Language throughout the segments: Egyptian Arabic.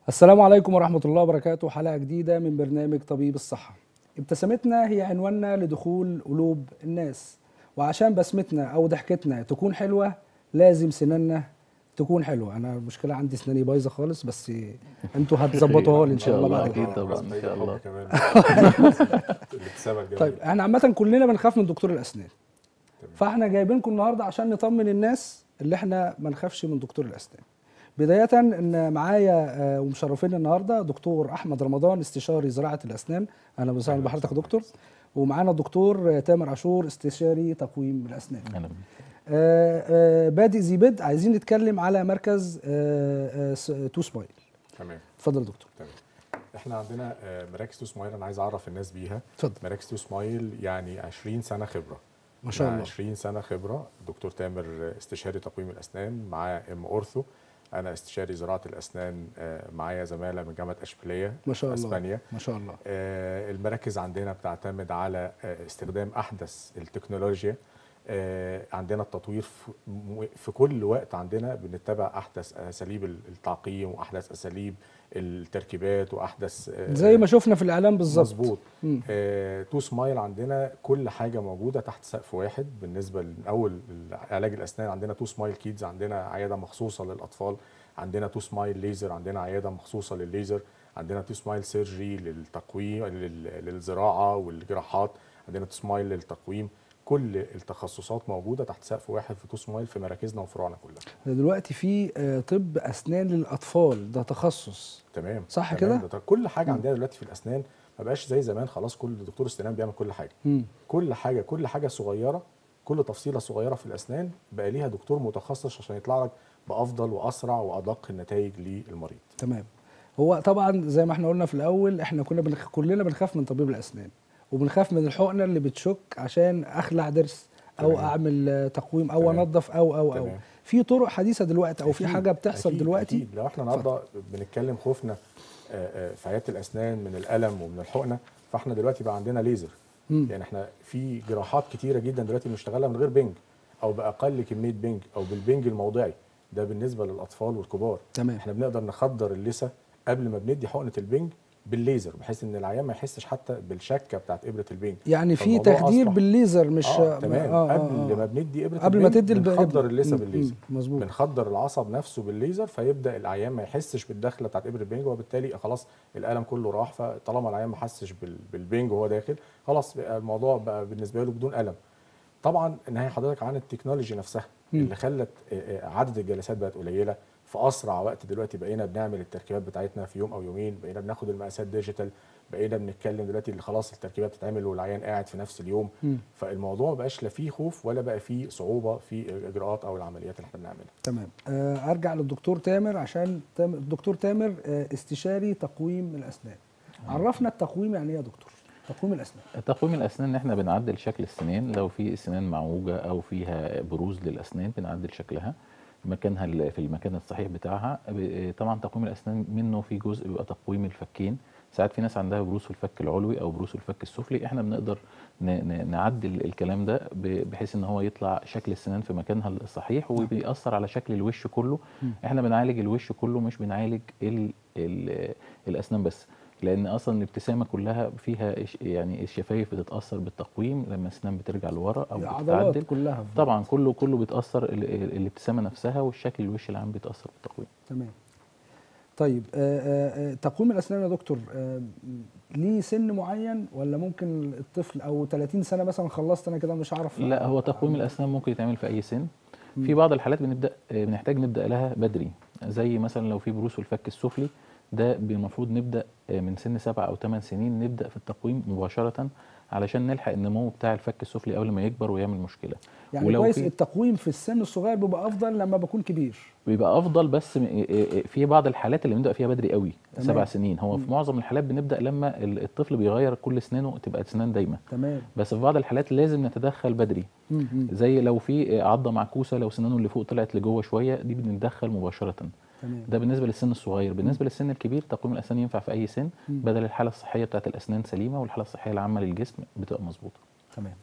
السلام عليكم ورحمة الله وبركاته حلقة جديدة من برنامج طبيب الصحة ابتسامتنا هي عنواننا لدخول قلوب الناس وعشان بسمتنا أو ضحكتنا تكون حلوة لازم سناننا تكون حلوة أنا المشكلة عندي سناني بايظة خالص بس انتوا هتظبطوها لي إن شاء الله بعد أكيد كده. طبعا إن شاء الله. الابتسامه الجميله طيب احنا عامة كلنا بنخاف من دكتور الأسنان تمام. فاحنا جايبينكم النهارده عشان نطمن الناس اللي احنا ما نخافش من دكتور الاسنان. بداية ان معايا آه، ومشرفين النهارده دكتور احمد رمضان استشاري زراعة الاسنان اهلا وسهلا أهلا بحضرتك يا وسهلا. دكتور ومعانا الدكتور آه، تامر عاشور استشاري تقويم الاسنان. اهلا بيك. آه، آه، بادئ ذي بدء عايزين نتكلم على مركز آه، آه، س- تو سمايل. تمام اتفضل يا دكتور. تمام احنا عندنا آه، مراكز تو سمايل انا عايز اعرف الناس بيها اتفضل. مراكز تو سمايل يعني 20 سنه خبره ما شاء مع الله. 20 سنه خبره دكتور تامر آه، استشاري تقويم الاسنان معاه ام اورثو انا استشاري زراعه الاسنان آه، معايا زماله من جامعه اشبيليه ما شاء في الله. اسبانيا ما شاء الله. آه، المراكز عندنا بتعتمد على آه، استخدام احدث التكنولوجيا آه، عندنا التطوير في- م- في كل وقت عندنا بنتبع احدث اساليب التعقيم واحدث اساليب التركيبات واحدث آه، زي ما شفنا في الاعلام بالظبط. مظبوط مم. آه، تو سمايل عندنا كل حاجه موجوده تحت سقف واحد بالنسبه لاول علاج الاسنان عندنا تو سمايل كيدز عندنا عياده مخصوصه للاطفال عندنا تو سمايل ليزر عندنا عياده مخصوصه للليزر عندنا تو سمايل سيرجري للتقويم لل- للزراعه والجراحات عندنا تو سمايل للتقويم كل التخصصات موجوده تحت سقف واحد في تو سمايل في مراكزنا وفروعنا كلها دلوقتي في آه، طب اسنان للاطفال ده تخصص. تمام صح تمام. كده؟ ده كل حاجه مم. عندنا دلوقتي في الاسنان ما بقاش زي زمان خلاص كل دكتور اسنان بيعمل كل حاجه مم. كل حاجه كل حاجه صغيره كل تفصيله صغيره في الاسنان بقى ليها دكتور متخصص عشان يطلع لك بافضل واسرع وادق النتائج للمريض تمام هو طبعا زي ما احنا قلنا في الاول احنا كنا بنخ... كلنا بنخاف من طبيب الاسنان وبنخاف من الحقنه اللي بتشك عشان اخلع ضرس او تمام. اعمل آه، تقويم او تمام. انظف او او او تمام. في طرق حديثه دلوقتي او في أكيد، حاجه بتحصل أكيد، دلوقتي أكيد. لو احنا النهارده بنتكلم خوفنا آه، آه، في عياده الاسنان من الالم ومن الحقنه فاحنا دلوقتي بقى عندنا ليزر مم. يعني احنا في جراحات كتيره جدا دلوقتي بنشتغلها من غير بنج او باقل كميه بنج او بالبنج الموضعي ده بالنسبه للاطفال والكبار تمام احنا بنقدر نخدر اللثه قبل ما بندي حقنه البنج بالليزر بحيث ان العيان ما يحسش حتى بالشكه بتاعت ابره البنج يعني في فالموضوع تخدير أصبح- بالليزر مش اه تمام آه، آه، قبل آه. ما بندي ابره قبل ما البنج تدي الب- بنخدر الب- اللثه مم، بالليزر مم، مظبوط بنخدر العصب نفسه بالليزر فيبدا العيان ما يحسش بالدخله بتاعت ابره البنج وبالتالي خلاص الالم كله راح فطالما العيان ما حسش بال- بالبنج وهو داخل خلاص بقى الموضوع بقى بالنسبه له بدون الم طبعا نهايه حضرتك عن التكنولوجي نفسها مم. اللي خلت آه، آه، عدد الجلسات بقت قليله في اسرع وقت دلوقتي بقينا بنعمل التركيبات بتاعتنا في يوم او يومين بقينا بناخد المقاسات ديجيتال بقينا بنتكلم دلوقتي اللي خلاص التركيبات بتتعمل والعيان قاعد في نفس اليوم مم. فالموضوع ما بقاش لا فيه خوف ولا بقى فيه صعوبه في الاجراءات او العمليات اللي احنا بنعملها تمام آه، ارجع للدكتور تامر عشان تامر الدكتور تامر آه، استشاري تقويم الاسنان عرفنا التقويم يعني ايه يا دكتور تقويم الاسنان تقويم الاسنان ان احنا بنعدل شكل السنان لو في سنان معوجه او فيها بروز للاسنان بنعدل شكلها مكانها ال- في المكان الصحيح بتاعها ب- طبعا تقويم الاسنان منه في جزء بيبقى تقويم الفكين ساعات في ناس عندها بروز في الفك العلوي او بروز في الفك السفلي احنا بنقدر ن- ن- نعدل الكلام ده ب- بحيث ان هو يطلع شكل السنان في مكانها الصحيح وبيأثر على شكل الوش كله مم. احنا بنعالج الوش كله مش بنعالج ال ال الاسنان بس لان اصلا الابتسامه كلها فيها إش- يعني الشفايف بتتاثر بالتقويم لما السنان بترجع لورا او العضلات بتتعدل كلها طبعا كله كله بيتاثر ال- ال- الابتسامه نفسها والشكل الوش العام بيتاثر بالتقويم تمام طيب آه، آه، آه، تقويم الاسنان يا دكتور آه، ليه سن معين ولا ممكن الطفل او 30 سنه مثلا خلصت انا كده مش هعرف لا هو تقويم الاسنان ممكن يتعمل في اي سن مم. في بعض الحالات بنبدا آه، بنحتاج نبدا لها بدري زي مثلا لو في بروز في الفك السفلي ده المفروض نبدا آه، من سن سبع او ثمان سنين نبدا في التقويم مباشره علشان نلحق النمو بتاع الفك السفلي قبل ما يكبر ويعمل مشكله يعني ولو كويس في- التقويم في السن الصغير بيبقى افضل لما بكون كبير بيبقى افضل بس م- إيه- إيه- في بعض الحالات اللي بنبدا فيها بدري قوي تمام. سبع سنين هو مم. في معظم الحالات بنبدا لما ال- الطفل بيغير كل اسنانه تبقى اسنان دايمه تمام بس في بعض الحالات لازم نتدخل بدري مم، مم. زي لو في عضه معكوسه لو سنانه اللي فوق طلعت لجوه شويه دي بنتدخل مباشره تمام ده بالنسبه للسن الصغير بالنسبه للسن الكبير تقويم الاسنان ينفع في اي سن مم. بدل الحاله الصحيه بتاعت الاسنان سليمه والحاله الصحيه العامه للجسم بتبقى مظبوطه تمام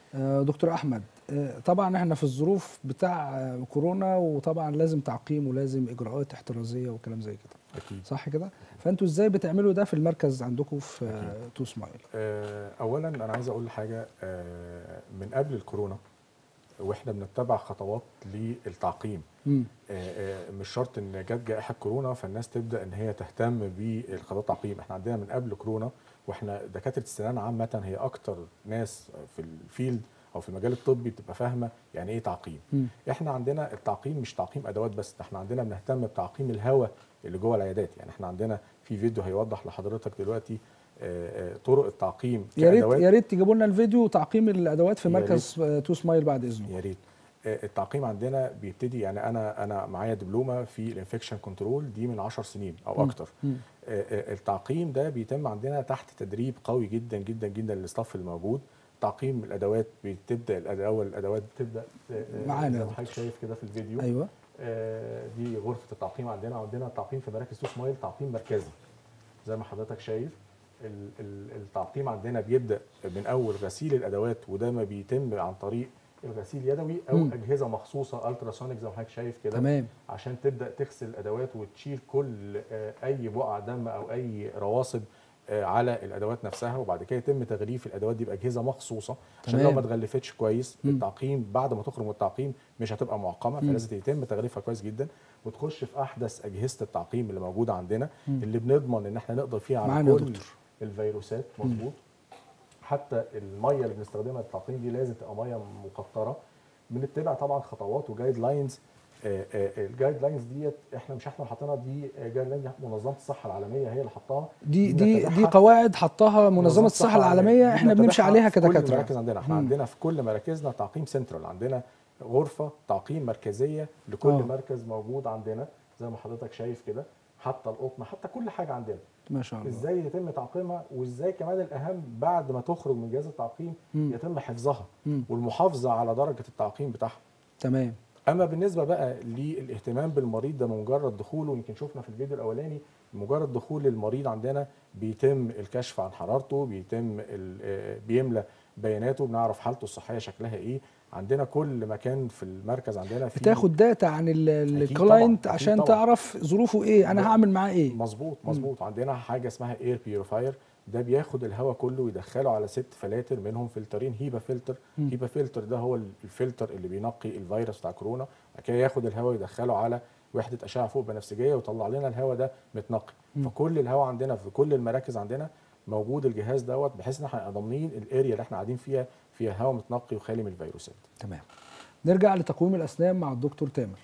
آه، دكتور احمد آه، طبعا احنا في الظروف بتاع آه، كورونا وطبعا لازم تعقيم ولازم اجراءات احترازيه وكلام زي كده اكيد صح كده فانتوا ازاي بتعملوا ده في المركز عندكم في آه، أكيد. تو سمايل آه، اولا انا عايز اقول حاجه آه، من قبل الكورونا واحنا بنتبع خطوات للتعقيم مم. آه، آه، مش شرط ان جت جائحه كورونا فالناس تبدا ان هي تهتم بالخطوات التعقيم احنا عندنا من قبل كورونا واحنا دكاتره السنان عامه هي اكتر ناس في الفيلد او في المجال الطبي بتبقى فاهمه يعني ايه تعقيم مم. احنا عندنا التعقيم مش تعقيم ادوات بس ده احنا عندنا بنهتم بتعقيم الهواء اللي جوه العيادات يعني احنا عندنا في فيديو هيوضح لحضرتك دلوقتي آه، آه، طرق التعقيم يا ريت كأدوات. يا ريت تجيبوا لنا الفيديو تعقيم الادوات في يا مركز آه، تو سمايل بعد اذنه يا ريت آه، التعقيم عندنا بيبتدي يعني انا انا معايا دبلومه في الانفكشن كنترول دي من 10 سنين او مم. اكتر مم. آه، آه، التعقيم ده بيتم عندنا تحت تدريب قوي جدا جدا جدا للاستاف الموجود تعقيم الادوات بتبدا الاول الادوات بتبدا آه، آه، معانا زي يا ما دكتور. حضرتك شايف كده في الفيديو ايوه آه، دي غرفه التعقيم عندنا عندنا التعقيم في مراكز تو سمايل تعقيم مركزي زي ما حضرتك شايف ال- ال- التعقيم عندنا بيبدا من اول غسيل الادوات وده ما بيتم عن طريق الغسيل يدوي او مم. اجهزه مخصوصه التراسونيك زي ما حضرتك شايف كده تمام عشان تبدا تغسل الادوات وتشيل كل آه، اي بقع دم او اي رواسب آه، على الادوات نفسها وبعد كده يتم تغليف الادوات دي باجهزه مخصوصه عشان لو تمام. ما اتغلفتش كويس مم. التعقيم بعد ما تخرج من التعقيم مش هتبقى معقمه مم. فلازم يتم تغليفها كويس جدا وتخش في احدث اجهزه التعقيم اللي موجوده عندنا مم. اللي بنضمن ان احنا نقدر فيها على معانا يا كل دكتور. الفيروسات مظبوط حتى الميه اللي بنستخدمها للتعقيم دي لازم تبقى ميه مقطره بنتبع طبعا خطوات وجايد لاينز الجايد لاينز ديت احنا مش احنا اللي حاطينها دي جايد لاينز منظمه الصحه العالميه هي اللي حطاها دي دي دي بنتبعها. قواعد حطها منظمه الصحه العالميه دي احنا بنمشي بنتبعها عليها في كل كدكاتره المراكز عندنا احنا مم. عندنا في كل مراكزنا تعقيم سنترال عندنا غرفه تعقيم مركزيه لكل آه. مركز موجود عندنا زي ما حضرتك شايف كده حتى القطن حتى كل حاجه عندنا ما شاء الله ازاي يتم تعقيمها وازاي كمان الاهم بعد ما تخرج من جهاز التعقيم مم. يتم حفظها مم. والمحافظه على درجه التعقيم بتاعها تمام اما بالنسبه بقى للاهتمام بالمريض ده مجرد دخوله يمكن شفنا في الفيديو الاولاني مجرد دخول المريض عندنا بيتم الكشف عن حرارته بيتم ال- آه، بيملى بياناته بنعرف حالته الصحيه شكلها ايه عندنا كل مكان في المركز عندنا في بتاخد داتا عن ال- ال- أكيد الكلاينت طبعاً، أكيد عشان طبعاً. تعرف ظروفه ايه انا ده- هعمل معاه ايه مظبوط مظبوط عندنا حاجه اسمها اير بيوريفاير ده بياخد الهواء كله ويدخله على ست فلاتر منهم فلترين هيبا فلتر مم. هيبا فلتر ده هو الفلتر اللي بينقي الفيروس بتاع كورونا بعد كده ياخد الهواء ويدخله على وحده اشعه فوق بنفسجيه ويطلع لنا الهواء ده متنقي مم. فكل الهواء عندنا في كل المراكز عندنا موجود الجهاز دوت بحيث ان احنا ضامنين الاريا اللي احنا قاعدين فيها فيها هواء متنقي وخالي من الفيروسات تمام نرجع لتقويم الاسنان مع الدكتور تامر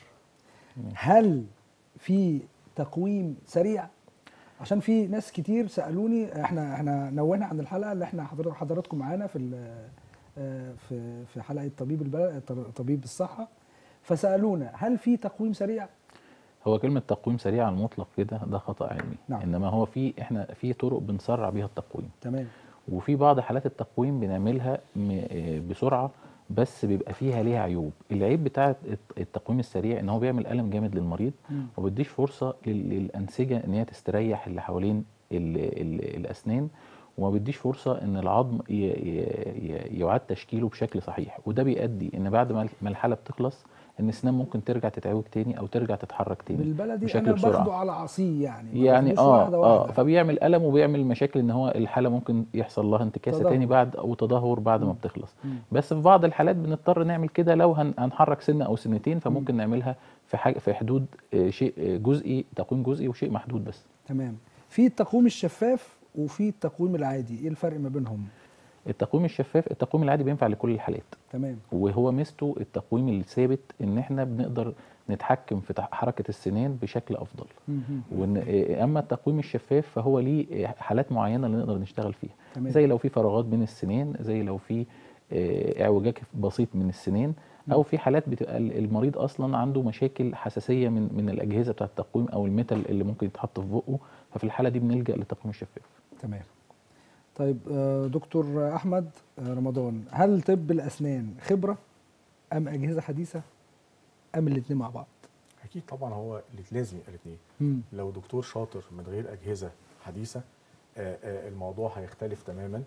هل في تقويم سريع عشان في ناس كتير سالوني احنا احنا نوهنا عن الحلقه اللي احنا حضر- حضراتكم معانا في ال- آه، في في حلقه طبيب البلد طبيب الصحه فسالونا هل في تقويم سريع هو كلمة تقويم سريع على المطلق كده ده خطأ علمي نعم. انما هو في احنا في طرق بنسرع بيها التقويم تمام وفي بعض حالات التقويم بنعملها م- آه بسرعة بس بيبقى فيها ليها عيوب العيب بتاع الت- التقويم السريع ان هو بيعمل ألم جامد للمريض مم. وما بيديش فرصة لل- للأنسجة ان هي تستريح اللي حوالين ال ال الأسنان وما بيديش فرصة ان العظم ي- ي- ي- يعاد تشكيله بشكل صحيح وده بيؤدي ان بعد ما ما الحالة بتخلص ان الاسنان ممكن ترجع تتعوج تاني او ترجع تتحرك تاني بالبلدي بشكل انا بسرعة. باخده على عصيه يعني ما يعني باخدوش اه واحدة اه واحدة. فبيعمل الم وبيعمل مشاكل ان هو الحاله ممكن يحصل لها انتكاسه تدهور. تاني بعد او تدهور بعد ما مم. بتخلص مم. بس في بعض الحالات بنضطر نعمل كده لو هن- هنحرك سنه او سنتين فممكن نعملها في حاجه في حدود آه، شيء آه، جزئي تقويم جزئي وشيء محدود بس تمام في التقويم الشفاف وفي التقويم العادي ايه الفرق ما بينهم التقويم الشفاف التقويم العادي بينفع لكل الحالات تمام وهو ميزته التقويم الثابت ان احنا بنقدر نتحكم في تح- حركه السنان بشكل افضل مهم. وان آه، اما التقويم الشفاف فهو ليه آه، حالات معينه اللي نقدر نشتغل فيها تمام زي لو في فراغات بين السنين زي لو في آه، اعوجاج بسيط من السنين او في حالات بتبقى ال- المريض اصلا عنده مشاكل حساسيه من من الاجهزه بتاعه التقويم او الميتال اللي ممكن يتحط في بقه ففي الحاله دي بنلجا للتقويم الشفاف تمام طيب آه، دكتور احمد آه، رمضان هل طب الاسنان خبره ام اجهزه حديثه ام الاثنين مع بعض اكيد طبعا هو اللي لازم يبقى الاثنين مم. لو دكتور شاطر من غير اجهزه حديثه آه، آه، الموضوع هيختلف تماما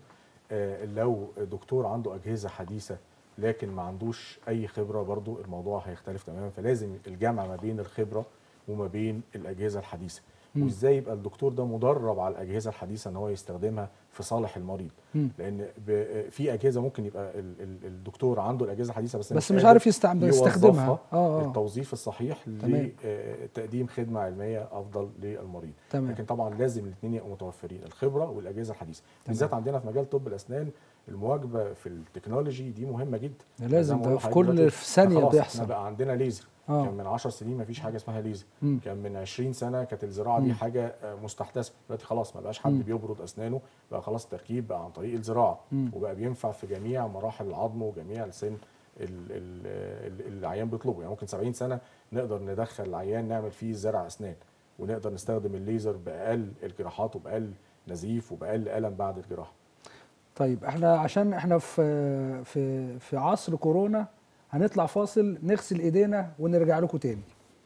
آه، لو دكتور عنده اجهزه حديثه لكن ما عندوش اي خبره برضو الموضوع هيختلف تماما فلازم الجمع ما بين الخبره وما بين الاجهزه الحديثه مم. وازاي يبقى الدكتور ده مدرب على الاجهزه الحديثه ان هو يستخدمها في صالح المريض مم. لان ب- في اجهزه ممكن يبقى ال- ال- الدكتور عنده الاجهزه الحديثه بس بس مش قادر عارف يستعمل يوظفها يستخدمها اه اه التوظيف الصحيح تمام. لتقديم خدمه علميه افضل للمريض تمام لكن طبعا لازم الاثنين يبقوا متوفرين الخبره والاجهزه الحديثه بالذات عندنا في مجال طب الاسنان المواكبه في التكنولوجي دي مهمه جدا ده زي لازم ما ده بقول في لحضرتك كل دلوقتي، في ثانيه خلاص احنا بيحصل بقى عندنا ليزر كان اه من 10 سنين ما فيش حاجه اسمها ليزر مم. كان من 20 سنه كانت الزراعه دي مم. حاجه آه، مستحدثه دلوقتي خلاص ما بقاش حد مم. بيبرد اسنانه بقى خلاص التركيب بقى عن طريق الزراعه مم. وبقى بينفع في جميع مراحل العظم وجميع السن ال- ال- ال- العيان بيطلبه يعني ممكن 70 سنه نقدر ندخل العيان نعمل فيه زرع اسنان ونقدر نستخدم الليزر باقل الجراحات وباقل نزيف وباقل الم بعد الجراحه طيب احنا عشان احنا في في في عصر كورونا هنطلع فاصل نغسل ايدينا ونرجع لكم تاني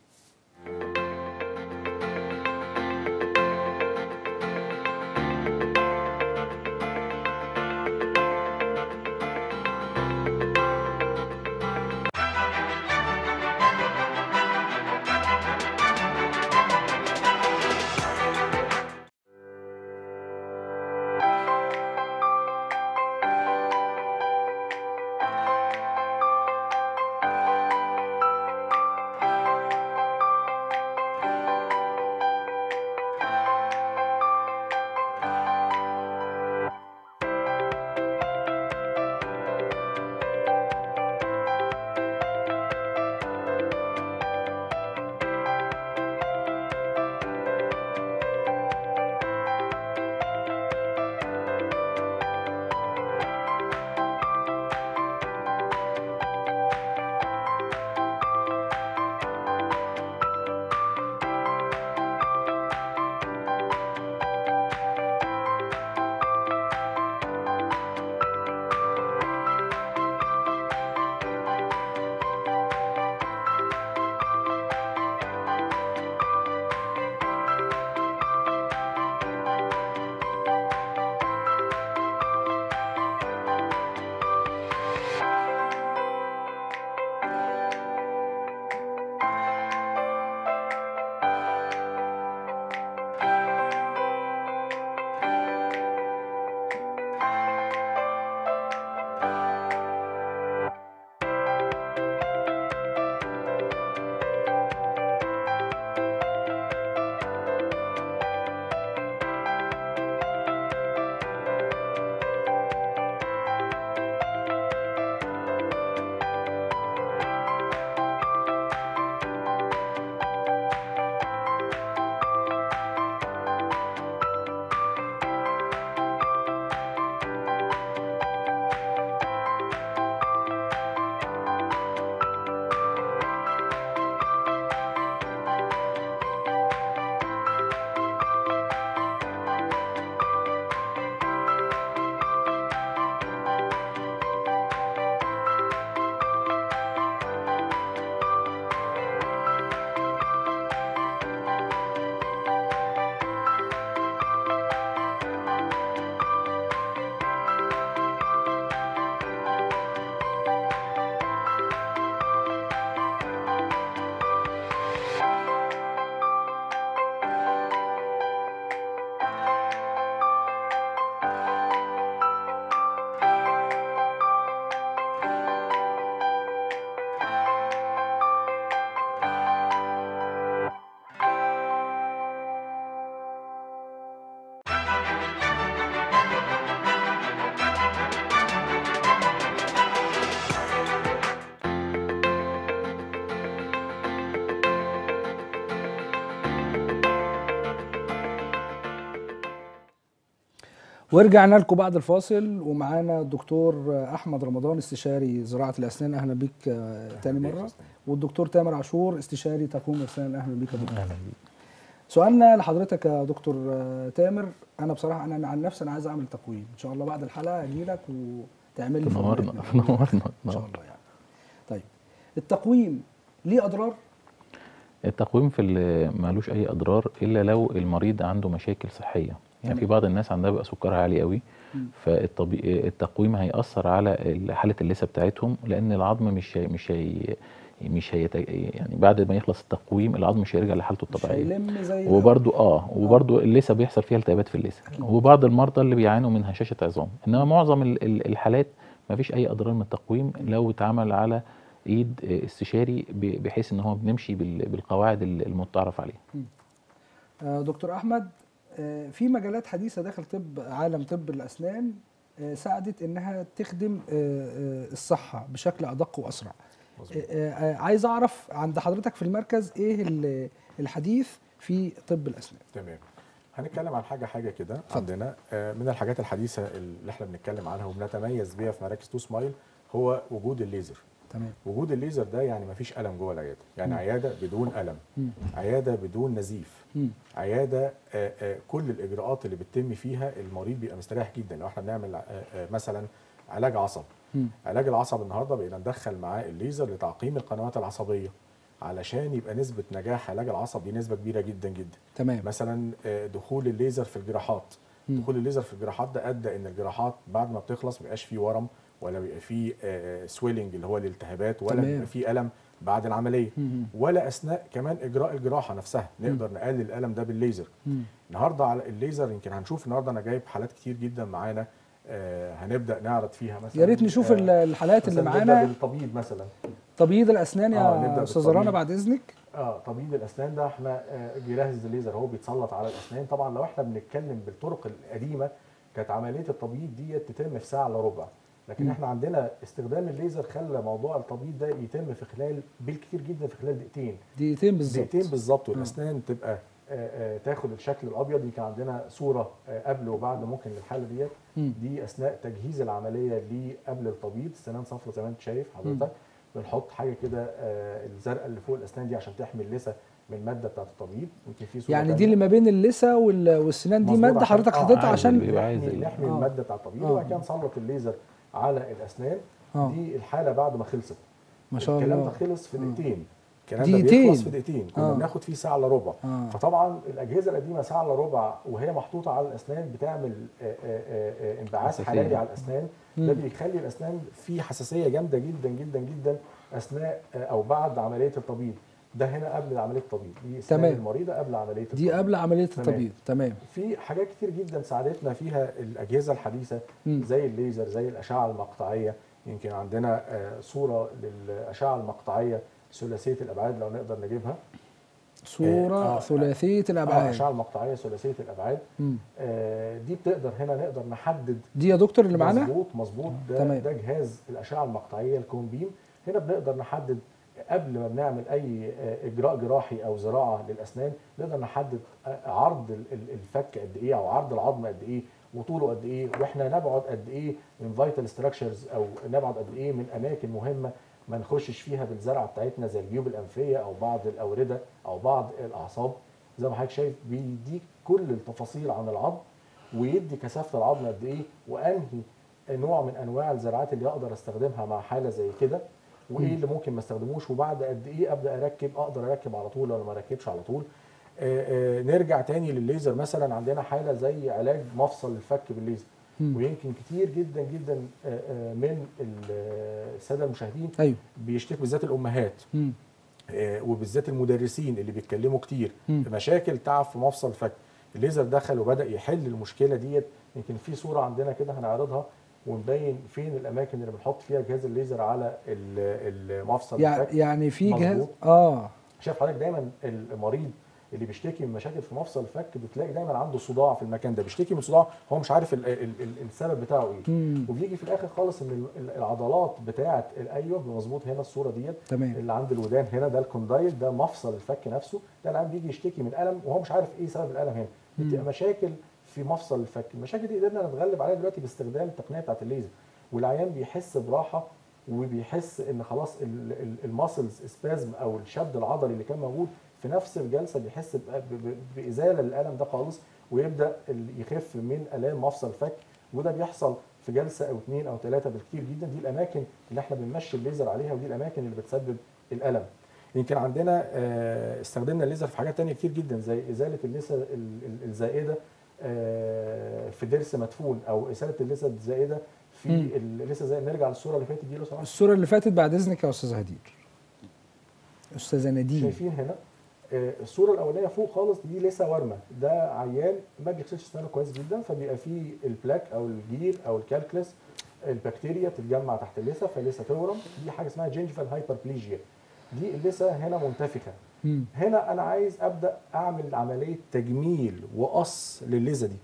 ورجعنا لكم بعد الفاصل ومعانا الدكتور احمد رمضان استشاري زراعه الاسنان اهلا بيك آه، تاني مره والدكتور تامر عاشور استشاري تقويم الاسنان اهلا بيك يا دكتور اهلا بيك سؤالنا لحضرتك يا دكتور آه، تامر انا بصراحه انا عن نفسي انا عايز اعمل تقويم ان شاء الله بعد الحلقه اجي لك وتعمل لي تنورنا فورمات تنورنا ان شاء الله يعني طيب التقويم ليه اضرار التقويم في ال- مالوش اي اضرار الا لو المريض عنده مشاكل صحيه يعني تمام. في بعض الناس عندها بيبقى سكرها عالي قوي مم. فالتقويم هيأثر على ال- حالة اللثة بتاعتهم لأن العظم مش هي مش هي مش هي يعني بعد ما يخلص التقويم العظم مش هيرجع لحالته مش الطبيعية هيلم زي الأول. وبرده اه وبرده اللثه بيحصل فيها التهابات في اللثه أكيد. وبعض المرضى اللي بيعانوا من هشاشه عظام انما معظم ال- ال- الحالات ما فيش اي اضرار من التقويم لو اتعمل على ايد آه، استشاري ب- بحيث ان هو بنمشي بال- بالقواعد ال- المتعارف عليها آه، دكتور احمد آه، في مجالات حديثه داخل طب عالم طب الاسنان آه، ساعدت انها تخدم آه، آه، الصحه بشكل ادق واسرع مظبوط. آه، آه، عايز اعرف عند حضرتك في المركز ايه ال- الحديث في طب الاسنان تمام هنتكلم عن حاجه حاجه كده عندنا آه، من الحاجات الحديثه اللي احنا بنتكلم عنها وبنتميز بيها في مراكز تو سمايل هو وجود الليزر تمام وجود الليزر ده يعني مفيش الم جوه العياده يعني مم. عياده بدون الم مم. عياده بدون نزيف مم. عياده آه، آه، كل الاجراءات اللي بتتم فيها المريض بيبقى مستريح جدا لو احنا بنعمل آه، آه، مثلا علاج عصب مم. علاج العصب النهارده بقينا ندخل معاه الليزر لتعقيم القنوات العصبيه علشان يبقى نسبه نجاح علاج العصب دي نسبه كبيره جدا جدا تمام مثلا آه، دخول الليزر في الجراحات مم. دخول الليزر في الجراحات ده ادى ان الجراحات بعد ما بتخلص ما بيبقاش فيه ورم ولا بيبقى فيه سويلنج اللي هو الالتهابات ولا تمام. بيبقى فيه الم بعد العمليه مم. ولا اثناء كمان اجراء الجراحه نفسها نقدر نقلل الالم ده بالليزر مم. النهارده على الليزر يمكن هنشوف النهارده انا جايب حالات كتير جدا معانا آه هنبدا نعرض فيها مثلا يا ريت نشوف آه، ال- الحالات اللي مثلاً نبدأ معانا بالطبيب مثلا تبييض الاسنان آه، يا نبدأ استاذ بالطبيب. رنا بعد اذنك اه طبيب الاسنان ده احنا آه، جهاز الليزر هو بيتسلط على الاسنان طبعا لو احنا بنتكلم بالطرق القديمه كانت عمليه التبييض دي تتم في ساعه الا ربع لكن مم. احنا عندنا استخدام الليزر خلى موضوع التبييض ده يتم في خلال بالكثير جدا في خلال دقيقتين دقيقتين بالظبط دقيقتين بالظبط والاسنان تبقى آه، آه، تاخد الشكل الابيض يمكن عندنا صوره آه، قبل وبعد ممكن للحاله ديت مم. دي اثناء تجهيز العمليه ليه قبل التبييض السنان صفرا زي ما انت شايف حضرتك بنحط حاجه كده آه، الزرقاء اللي فوق الاسنان دي عشان تحمي اللثه من الماده بتاعه التبييض يمكن في صوره يعني دي تانية. اللي ما بين اللثه وال- والسنان دي مظبوط ماده عشان- حضرتك آه، حاططها عادي، عشان بيبقى عايز نحمي, ال- نحمي آه. الماده بتاعه التبييض آه. وبعد كده نسلط الليزر على الاسنان اه دي الحاله بعد ما خلصت ما شاء الكلام الله ده خلص في آه. دقيقتين الكلام ده دقيقتين. بيخلص في دقيقتين كنا آه. بناخد فيه ساعه الا ربع آه. فطبعا الاجهزه القديمه ساعه الا ربع وهي محطوطه على الاسنان بتعمل آه، آه، آه، آه، انبعاث حساسية. حراري على الاسنان ده مم. بيخلي الاسنان في حساسيه جامده جدا جدا جدا اثناء آه، او بعد عمليه التبييض ده هنا قبل عمليه التبييض دي اسنان تمام. المريضه قبل عمليه التبييض دي قبل عمليه تمام. التبييض تمام في حاجات كتير جدا ساعدتنا فيها الاجهزه الحديثه مم. زي الليزر زي الاشعه المقطعيه يمكن عندنا آه، صوره للاشعه المقطعيه ثلاثيه الابعاد لو نقدر نجيبها صوره آه، ثلاثيه اه الابعاد الاشعه المقطعيه ثلاثيه الابعاد مم. آه، دي بتقدر هنا نقدر نحدد دي يا دكتور اللي معانا مظبوط مظبوط ده تمام. ده جهاز الاشعه المقطعيه الكون بيم هنا بنقدر نحدد قبل ما بنعمل اي آه، اجراء جراحي او زراعه للاسنان نقدر نحدد آه، عرض ال- ال- الفك قد ايه او عرض العظم قد ايه وطوله قد ايه واحنا نبعد قد ايه من فيتال ستراكشرز او نبعد قد ايه من اماكن مهمه ما نخشش فيها بالزرعه بتاعتنا زي الجيوب الانفيه او بعض الاورده او بعض الاعصاب زي ما حضرتك شايف بيديك كل التفاصيل عن العظم ويدي كثافه العظم قد ايه وانهي نوع من انواع الزراعات اللي اقدر استخدمها مع حاله زي كده وايه اللي ممكن ما استخدموش وبعد قد ايه ابدا اركب اقدر اركب على طول ولا ما اركبش على طول آه، آه، نرجع تاني للليزر مثلا عندنا حاله زي علاج مفصل الفك بالليزر مم. ويمكن كتير جدا جدا آه، آه، من ال- آه، الساده المشاهدين ايوه بيشتكوا بالذات الامهات مم. آه، وبالذات المدرسين اللي بيتكلموا كتير مم. مشاكل تعب في مفصل الفك الليزر دخل وبدا يحل المشكله ديت يمكن في صوره عندنا كده هنعرضها ونبين فين الاماكن اللي بنحط فيها جهاز الليزر على ال- المفصل يع- الفك يعني في جهاز مظبوط. اه شايف حضرتك دايما المريض اللي بيشتكي من مشاكل في مفصل الفك بتلاقي دايما عنده صداع في المكان ده بيشتكي من صداع هو مش عارف ال ال ال السبب بتاعه ايه مم. وبيجي في الاخر خالص ان ال- العضلات بتاعه الايوه مظبوط هنا الصوره ديت تمام اللي عند الودان هنا ده الكوندايل ده مفصل الفك نفسه ده العيان بيجي يشتكي من الم وهو مش عارف ايه سبب الالم هنا دي بتبقى مشاكل في مفصل الفك المشاكل دي قدرنا نتغلب عليها دلوقتي باستخدام التقنيه بتاعت الليزر والعيان بيحس براحه وبيحس ان خلاص الماسلز سبازم او الشد العضلي اللي كان موجود في نفس الجلسه بيحس ب- ب- بازاله للالم ده خالص ويبدا ال- يخف من الام مفصل الفك وده بيحصل في جلسه او اثنين او ثلاثه بالكثير جدا دي الاماكن اللي احنا بنمشي الليزر عليها ودي الاماكن اللي بتسبب الالم يمكن عندنا آه، استخدمنا الليزر في حاجات تانية كتير جدا زي ازاله اللثه ال- ال- الزائده آه، في ضرس مدفون او اساله اللثه الزائده في مم. اللثه الزائده نرجع للصوره اللي فاتت دي لو سمحت الصوره اللي فاتت بعد اذنك يا استاذ هدير استاذه نادين شايفين هنا آه، الصوره الاولانيه فوق خالص دي لسه ورمه ده عيان ما بيغسلش اسنانه كويس جدا فبيبقى فيه البلاك او الجير او الكالكلس البكتيريا تتجمع تحت اللثه فاللثه تورم دي حاجه اسمها جينجفال هايبربليجيا دي اللثه هنا منتفخه مم. هنا انا عايز ابدا اعمل عمليه تجميل وقص لللثه دي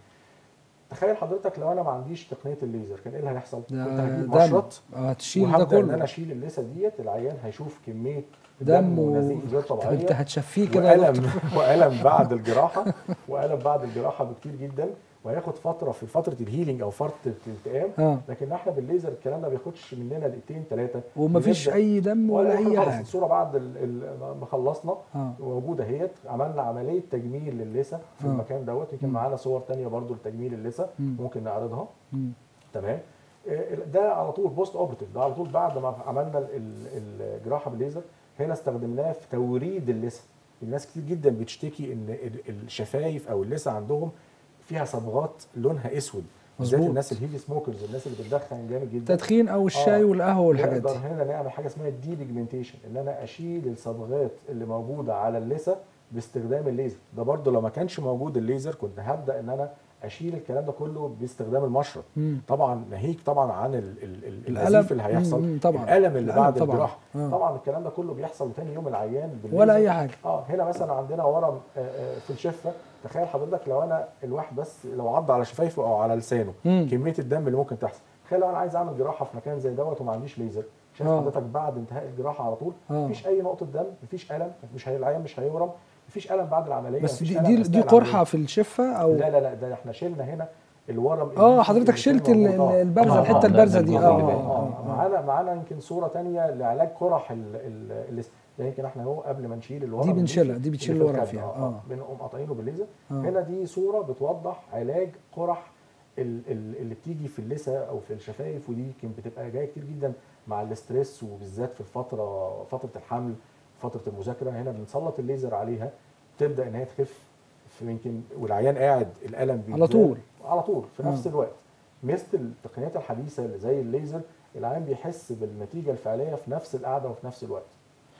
تخيل حضرتك لو انا ما عنديش تقنيه الليزر كان ايه اللي هيحصل كنت ده هجيب دم مشرط اه هتشيل ده وهبدا ان انا كله اشيل اللثه ديت العيان هيشوف كميه دم و... ونزيف غير طب انت طبيعيه هتشفيه كده يا والم دكتور والم بعد الجراحه والم بعد الجراحه بكتير جدا وهياخد فتره في فتره الهيلينج او فتره الالتئام اه لكن احنا بالليزر الكلام ده ما بياخدش مننا دقيقتين ثلاثه ومفيش اي دم ولا اي خالص. حاجه الصوره بعد ال- ال- ما خلصنا اه موجوده اهيت عملنا عمليه تجميل للثه في آه. المكان دوت يمكن مم. معانا صور تانية برضو لتجميل اللثه مم. ممكن نعرضها مم. تمام آه، ده على طول بوست اوبرتيف ده على طول بعد ما عملنا ال- ال- الجراحه بالليزر هنا استخدمناه في توريد اللثه الناس كتير جدا بتشتكي ان ال- الشفايف او اللثه عندهم فيها صبغات لونها اسود بالذات مظبوط. الناس الهيفي سموكرز الناس اللي بتدخن جامد جدا تدخين او الشاي آه. والقهوه والحاجات نقدر دي هنا نعمل حاجه اسمها الدي بيجمنتيشن ان انا اشيل الصبغات اللي موجوده على اللثه باستخدام الليزر ده برضو لو ما كانش موجود الليزر كنت هبدا ان انا اشيل الكلام ده كله باستخدام المشرط مم. طبعا ناهيك طبعا عن ال ال ال الألم. النزيف اللي هيحصل مم، طبعا. الالم اللي الألم بعد طبعا. الجراحه آه. طبعا الكلام ده كله بيحصل تاني يوم العيان بالليزر. ولا اي حاجه اه هنا مثلا عندنا ورم آه، آه، في الشفه تخيل حضرتك لو انا الواحد بس لو عض على شفايفه او على لسانه مم. كميه الدم اللي ممكن تحصل تخيل لو انا عايز اعمل جراحه في مكان زي دوت وما عنديش ليزر شايف آه. حضرتك بعد انتهاء الجراحه على طول آه. مفيش اي نقطه دم مفيش الم مش هي العيان مش هيورم مفيش الم بعد العمليه بس مفيش دي ألم دي, أثناء دي قرحه العملية. في الشفه او لا لا لا ده احنا شلنا هنا الورم اه اللي- حضرتك اللي شلت كان ال- موجود. آه. البرزه آه، الحته آه، ده- البارزه ده دي الجزء اه اللي باين. آه، اه آه. معانا معانا يمكن صوره تانية لعلاج قرح ال ال ال يعني يمكن احنا اهو قبل ما نشيل الورم دي اللي بنشيلها، في- دي بتشيل اللي في الورم الخد. فيها، اه, آه. آه. بنقوم قاطعينه بالليزر آه. هنا دي صوره بتوضح علاج قرح ال- ال- اللي بتيجي في اللثه او في الشفايف ودي يمكن بتبقى جايه كتير جدا مع الاسترس وبالذات في الفتره فتره الحمل فتره المذاكره هنا بنسلط الليزر عليها تبدا ان هي تخف في يمكن والعيان قاعد الالم على بيزداد طول. على طول في آه. نفس الوقت مثل التقنيات الحديثه اللي زي الليزر العيان بيحس بالنتيجه الفعليه في نفس القعده وفي نفس الوقت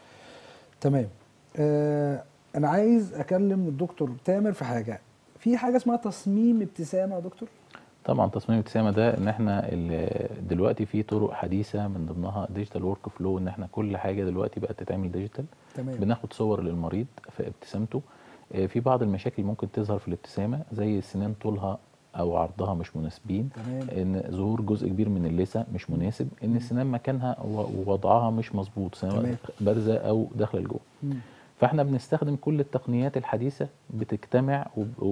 تمام آه انا عايز اكلم الدكتور تامر في حاجه في حاجه اسمها تصميم ابتسامه يا دكتور طبعا تصميم الابتسامه ده ان احنا ال- دلوقتي في طرق حديثه من ضمنها ديجيتال ورك فلو ان احنا كل حاجه دلوقتي بقت تتعمل ديجيتال تمام بناخد صور للمريض في ابتسامته آه، في بعض المشاكل ممكن تظهر في الابتسامه زي السنان طولها او عرضها مش مناسبين تمام ان ظهور جزء كبير من اللثه مش مناسب ان السنان مكانها و- ووضعها مش مظبوط سواء تمام. بارزه او داخله لجوه مم. فاحنا بنستخدم كل التقنيات الحديثه بتجتمع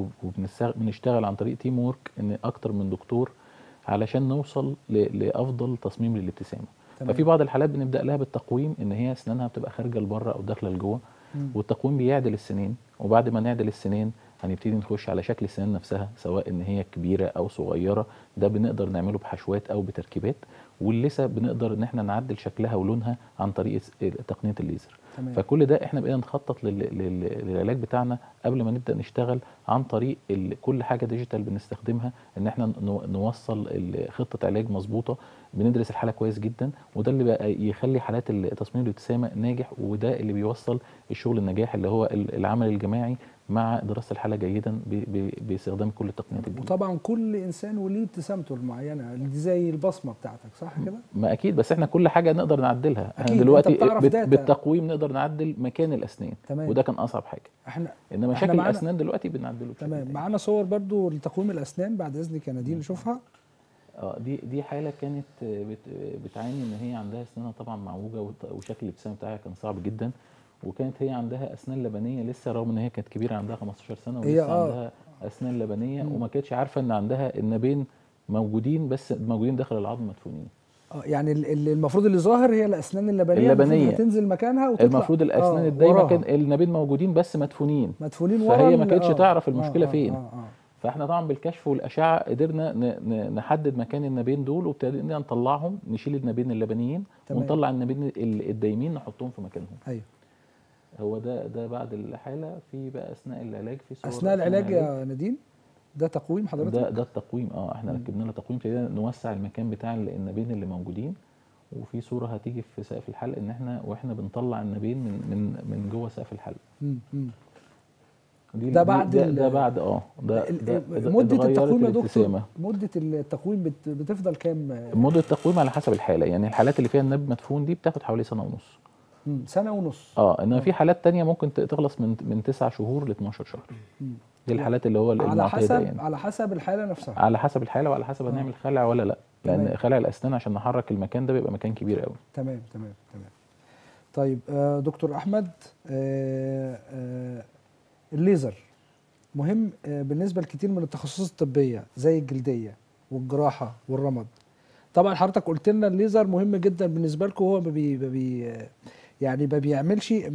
وبنشتغل عن طريق تيم وورك ان اكتر من دكتور علشان نوصل ل- لافضل تصميم للابتسامه تمام. ففي بعض الحالات بنبدا لها بالتقويم ان هي اسنانها بتبقى خارجه لبره او داخله لجوه مم. والتقويم بيعدل السنين وبعد ما نعدل السنين هنبتدي نخش على شكل السنان نفسها سواء ان هي كبيره او صغيره ده بنقدر نعمله بحشوات او بتركيبات واللثه بنقدر ان احنا نعدل شكلها ولونها عن طريق س- تقنيه الليزر تمام فكل ده احنا بقينا نخطط لل- لل- للعلاج بتاعنا قبل ما نبدا نشتغل عن طريق ال- كل حاجه ديجيتال بنستخدمها ان احنا نو- نوصل ال- خطه علاج مظبوطه بندرس الحاله كويس جدا وده اللي بقى يخلي حالات ال- تصميم الابتسامه ناجح وده اللي بيوصل الشغل النجاح اللي هو ال- العمل الجماعي مع دراسه الحاله جيدا ب- ب- باستخدام كل التقنيات الجديده وطبعا كل انسان وليه ابتسامته المعينه دي زي البصمه بتاعتك صح كده ما اكيد بس احنا كل حاجه نقدر نعدلها أكيد، احنا أنت دلوقتي بتعرف بت- داتا. بالتقويم نقدر نعدل مكان الاسنان تمام وده كان اصعب حاجه احنا انما إحنا شكل معانا- الاسنان دلوقتي بنعدله بشكل تمام تاني. معانا صور برضو لتقويم الاسنان بعد اذنك يا نادين نشوفها اه دي دي حاله كانت آه، بت بتعاني ان هي عندها اسنانها طبعا معوجه وط- وشكل الابتسامه بتاعها كان صعب جدا وكانت هي عندها اسنان لبنيه لسه رغم ان هي كانت كبيره عندها 15 سنه هي ولسه آه. عندها اسنان لبنيه مم. وما كانتش عارفه ان عندها النابين موجودين بس موجودين داخل العظم مدفونين اه يعني ال- ال- المفروض اللي ظاهر هي الاسنان اللبنيه اللبنية. المفروض هتنزل مكانها وتطلع المفروض الاسنان آه، الدايمه وراها. كان النابين موجودين بس مدفونين مدفونين ورا فهي ما ال- كانتش آه، تعرف آه، المشكلة آه، فين. آه آه. فاحنا طبعا بالكشف والاشعه قدرنا ن- ن- نحدد مكان النابين دول وابتدينا نطلعهم نشيل النابين اللبنيين تمام. ونطلع النابين ال- الدايمين نحطهم في مكانهم ايوه هو ده ده بعد الحاله في بقى اثناء العلاج في صور اثناء العلاج يا نادين ده تقويم حضرتك ده ده التقويم اه احنا مم. ركبنا له تقويم ابتدينا نوسع المكان بتاع النابين اللي موجودين وفي صوره هتيجي في سقف الحلق ان احنا واحنا بنطلع النابين من من من جوه سقف الحلق مم. مم. دي ده دي- بعد ده, ال- ده بعد اه ده, ال- ده, ال- ده مده اتغيرت التقويم يا دكتور الابتسامة. مده التقويم بت- بتفضل كام مده التقويم على حسب الحاله يعني الحالات اللي فيها الناب مدفون دي بتاخد حوالي سنه ونص مم. سنه ونص اه انما في حالات تانية ممكن ت- تخلص من من 9 شهور ل 12 شهر مم. دي الحالات اللي هو على المعتاده حسب يعني على حسب الحاله نفسها على حسب الحاله وعلى حسب آه. هنعمل خلع ولا لا تمام. لان خلع الاسنان عشان نحرك المكان ده بيبقى مكان كبير قوي تمام تمام تمام طيب آه دكتور احمد آه آه الليزر مهم آه بالنسبه لكتير من التخصصات الطبيه زي الجلديه والجراحه والرمد طبعا حضرتك قلت لنا الليزر مهم جدا بالنسبه لكم هو ما بي ما بي يعني ما بيعملش ب-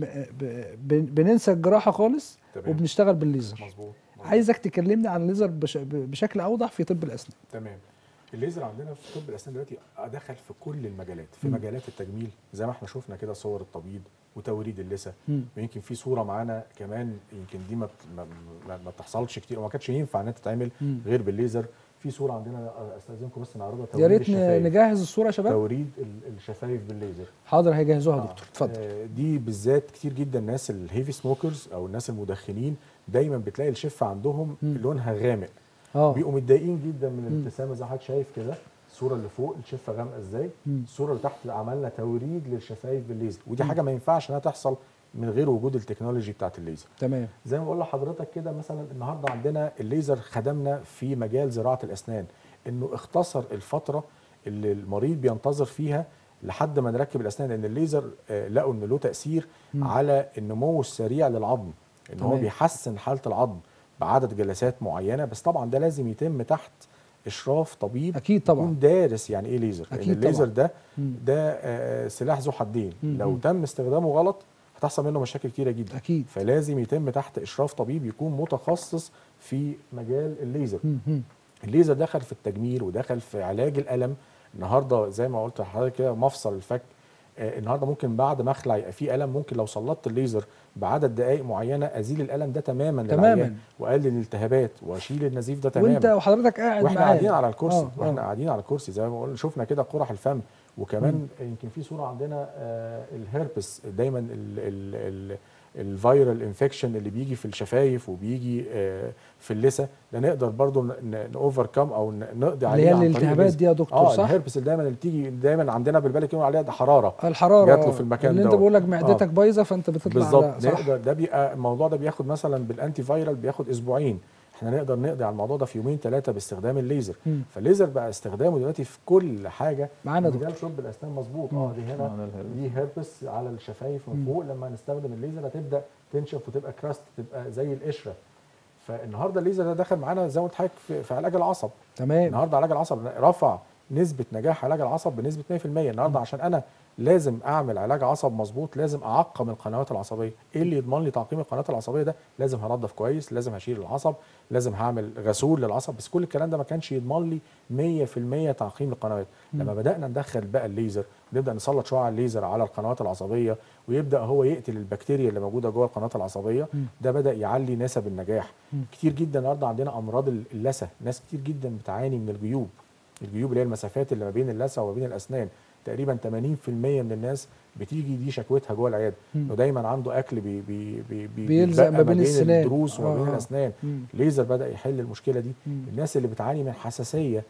ب- بننسى الجراحه خالص تمام. وبنشتغل بالليزر مظبوط مظبوط. عايزك تكلمني عن الليزر بش بشكل اوضح في طب الاسنان تمام الليزر عندنا في طب الاسنان دلوقتي دخل في كل المجالات في مم. مجالات التجميل زي ما احنا شفنا كده صور التبييض وتوريد اللثه مم. ويمكن في صوره معانا كمان يمكن دي ما بت- ما, ما, ما بتحصلش كتير وما كانتش ينفع انها تتعمل مم. غير بالليزر في صوره عندنا استاذنكم بس نعرضها يا توريد ريت الشفايف نجهز الصوره يا شباب توريد ال- الشفايف بالليزر حاضر هيجهزوها يا آه، دكتور اتفضل آه، دي بالذات كتير جدا الناس الهيفي سموكرز او الناس المدخنين دايما بتلاقي الشفه عندهم مم. لونها غامق اه بيبقوا متضايقين جدا من مم. الابتسامه زي ما حضرتك شايف كده الصوره اللي فوق الشفه غامقه ازاي مم. الصوره اللي تحت عملنا توريد للشفايف بالليزر ودي مم. حاجه ما ينفعش انها تحصل من غير وجود التكنولوجي بتاعت الليزر تمام زي ما بقول لحضرتك كده مثلا النهارده عندنا الليزر خدمنا في مجال زراعه الاسنان انه اختصر الفتره اللي المريض بينتظر فيها لحد ما نركب الاسنان لان الليزر آه، لقوا ان له تاثير مم. على النمو السريع للعظم ان هو تمام. بيحسن حاله العظم بعدد جلسات معينه بس طبعا ده لازم يتم تحت اشراف طبيب اكيد طبعا يكون دارس يعني ايه ليزر لان أكيد الليزر طبعاً. ده مم. ده آه، سلاح ذو حدين مم. لو مم. تم استخدامه غلط هتحصل منه مشاكل كتيره جدا اكيد فلازم يتم تحت اشراف طبيب يكون متخصص في مجال الليزر مم. مم. الليزر دخل في التجميل ودخل في علاج الالم النهارده زي ما قلت لحضرتك كده مفصل الفك آه، النهارده ممكن بعد ما اخلع يبقى في الم ممكن لو سلطت الليزر بعدد دقائق معينه ازيل الالم ده تماما تماماً. للعيان واقلل الالتهابات واشيل النزيف ده وانت تماما وحضرتك قاعد واحنا معاه قاعدين على الكرسي آه، واحنا آه. قاعدين على الكرسي زي ما قلنا شفنا كده قرح الفم وكمان يمكن في صوره عندنا آه الهربس دايما ال ال ال الفيرال انفكشن اللي بيجي في الشفايف وبيجي آه في اللثه ده نقدر برضو نوفركم او ن- نقضي اللي هي عليه عن طريق الالتهابات الليزر. دي يا دكتور اه صح؟ الهربس اللي دايما اللي بتيجي دايما عندنا بالبالك يقولوا عليها ده حراره الحراره جات له آه. في المكان اللي انت دوت. بقول لك معدتك بايظه فانت بتطلع بالظبط على- صح نقدر ده بيبقى الموضوع ده بياخد مثلا بالانتي فايرال بياخد اسبوعين احنا نقدر نقضي على الموضوع ده في يومين ثلاثه باستخدام الليزر مم. فالليزر بقى استخدامه دلوقتي في كل حاجه معانا يا مجال طب الاسنان مظبوط اه دي آه، هنا ده الهربس. دي هيربس على الشفايف من مم. فوق لما نستخدم الليزر هتبدا تنشف وتبقى كراست تبقى زي القشره فالنهارده الليزر ده دخل معانا زي ما قلت لحضرتك في, في علاج العصب تمام النهارده علاج العصب رفع نسبه نجاح علاج العصب بنسبه 100% النهارده عشان انا لازم اعمل علاج عصب مظبوط لازم اعقم القنوات العصبيه ايه اللي يضمن لي تعقيم القنوات العصبيه ده لازم هنضف كويس لازم هشيل العصب لازم هعمل غسول للعصب بس كل الكلام ده ما كانش يضمن لي 100% تعقيم القنوات لما بدانا ندخل بقى الليزر نبدا نسلط شعاع الليزر على القنوات العصبيه ويبدا هو يقتل البكتيريا اللي موجوده جوه القناه العصبيه مم. ده بدا يعلي نسب النجاح مم. كتير جدا النهارده عندنا امراض اللثه ناس كتير جدا بتعاني من الجيوب الجيوب اللي هي المسافات اللي ما بين اللثه وما بين الاسنان تقريبا 80% من الناس بتيجي دي شكوتها جوه العياده مم. انه دايما عنده اكل بي بي بي بي بيلزق بيتبقى ما بين السنان. الضروس وما آه، بين آه. الاسنان مم. ليزر بدا يحل المشكله دي مم. الناس اللي بتعاني من حساسيه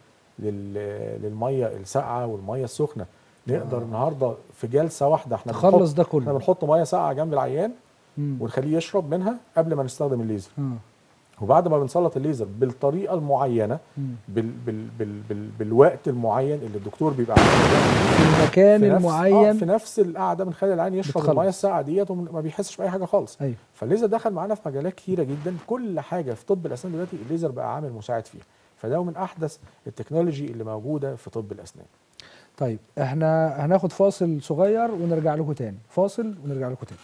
لل- للميه الساقعه والميه السخنه نقدر آه. النهارده في جلسه واحده احنا تخلص بنحط ده احنا كله بنحط ميه ساقعه جنب العيان مم. ونخليه يشرب منها قبل ما نستخدم الليزر آه. وبعد ما بنسلط الليزر بالطريقه المعينه مم. بال بال بال بال بالوقت المعين اللي الدكتور بيبقى عامله في المكان في نفس المعين آه في نفس القعده بنخلي العيان يشرب بتخلص. الميه الساقعه ديت وما بيحسش باي حاجه خالص ايوه فالليزر دخل معانا في مجالات كتيره جدا كل حاجه في طب الاسنان دلوقتي الليزر بقى عامل مساعد فيها فده من احدث التكنولوجي اللي موجوده في طب الاسنان طيب احنا هناخد فاصل صغير ونرجع لكم تاني فاصل ونرجع لكم تاني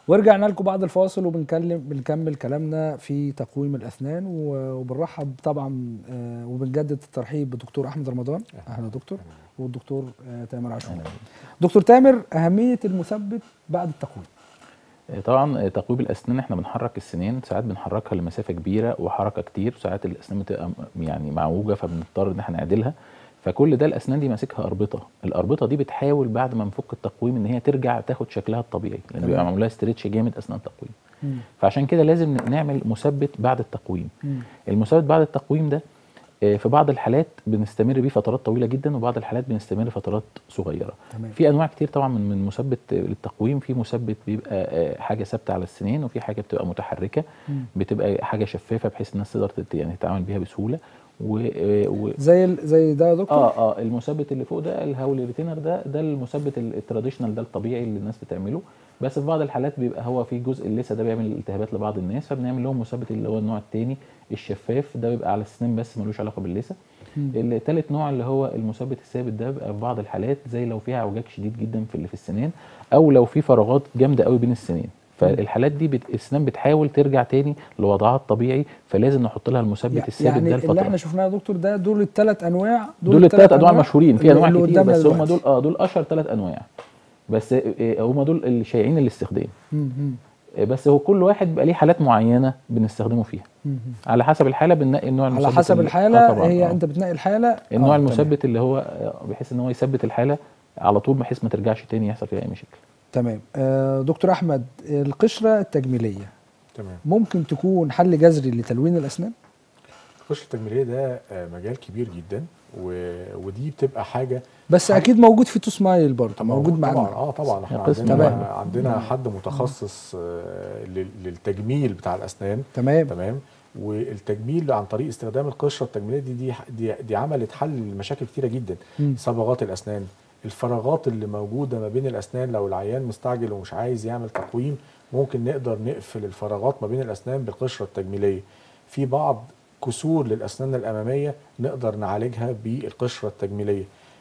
ورجعنا لكم بعد الفاصل وبنكلم بنكمل كلامنا في تقويم الاسنان و- وبنرحب طبعا آه، وبنجدد الترحيب بالدكتور احمد رمضان اهلا يا دكتور والدكتور آه، تامر عاشور أهلا بيك. دكتور تامر اهميه المثبت بعد التقويم آه، طبعا آه، تقويم الاسنان احنا بنحرك السنين ساعات بنحركها لمسافه كبيره وحركه كتير وساعات الاسنان بتبقى م- يعني معوجه فبنضطر ان احنا نعدلها فكل ده الاسنان دي ماسكها اربطه الاربطه دي بتحاول بعد ما نفك التقويم ان هي ترجع تاخد شكلها الطبيعي لان تمام. بيبقى معمول لها ستريتش جامد اثناء التقويم فعشان كده لازم نعمل مثبت بعد التقويم مم. المثبت بعد التقويم ده آه، في بعض الحالات بنستمر بيه فترات طويله جدا وبعض الحالات بنستمر فترات صغيره تمام. في انواع كتير طبعا من من مثبت للتقويم في مثبت بيبقى آه، حاجه ثابته على السنين وفي حاجه بتبقى متحركه مم. بتبقى حاجه شفافه بحيث الناس تقدر تت- يعني تتعامل بيها بسهوله و, آه، و زي ال- زي ده يا دكتور اه اه المثبت اللي فوق ده الهاول ريتينر ده ده المثبت ال- التراديشنال ده الطبيعي اللي الناس بتعمله بس في بعض الحالات بيبقى هو في جزء اللثه ده بيعمل التهابات لبعض الناس فبنعمل لهم مثبت اللي هو النوع الثاني الشفاف ده بيبقى على السنان بس ملوش علاقه باللثه مم. الثالث نوع اللي هو المثبت الثابت ده بيبقى في بعض الحالات زي لو فيها اعوجاج شديد جدا في اللي في السنان او لو في فراغات جامده قوي بين السنين فالحالات دي بت... السنان بتحاول ترجع تاني لوضعها الطبيعي فلازم نحط لها المثبت الثابت يعني ده اللي لفتره احنا شفناه يا دكتور ده دول الثلاث انواع دول الثلاث انواع المشهورين في اللي- انواع اللي كتير قدامنا بس هم دلوقتي. دول اه دول اشهر ثلاث انواع بس آه، هم دول اللي شائعين الاستخدام مم. مم. آه، بس هو كل واحد بيبقى ليه حالات معينه بنستخدمه فيها مم. على حسب الحاله بننقي النوع المثبت على حسب اللي- الحاله آه طبعاً، هي آه. انت بتنقي الحاله النوع آه، تمام. المثبت اللي هو آه، بحيث ان هو يثبت الحاله على طول بحيث ما ترجعش تاني يحصل فيها اي مشاكل تمام آه دكتور احمد القشره التجميليه تمام ممكن تكون حل جذري لتلوين الاسنان القشره التجميليه ده آه، مجال كبير جدا و... ودي بتبقى حاجه بس حل- اكيد موجود في تو سمايل برضه موجود طبعا معانا اه طبعا احنا قسم عندنا تمام. عندنا حد متخصص آه، لل- للتجميل بتاع الاسنان تمام تمام والتجميل عن طريق استخدام القشره التجميليه دي دي دي, دي عملت حل لمشاكل كتيره جدا مم. صبغات الاسنان الفراغات اللي موجوده ما بين الاسنان لو العيان مستعجل ومش عايز يعمل تقويم ممكن نقدر نقفل الفراغات ما بين الاسنان بالقشره التجميليه في بعض كسور للاسنان الاماميه نقدر نعالجها بالقشره التجميليه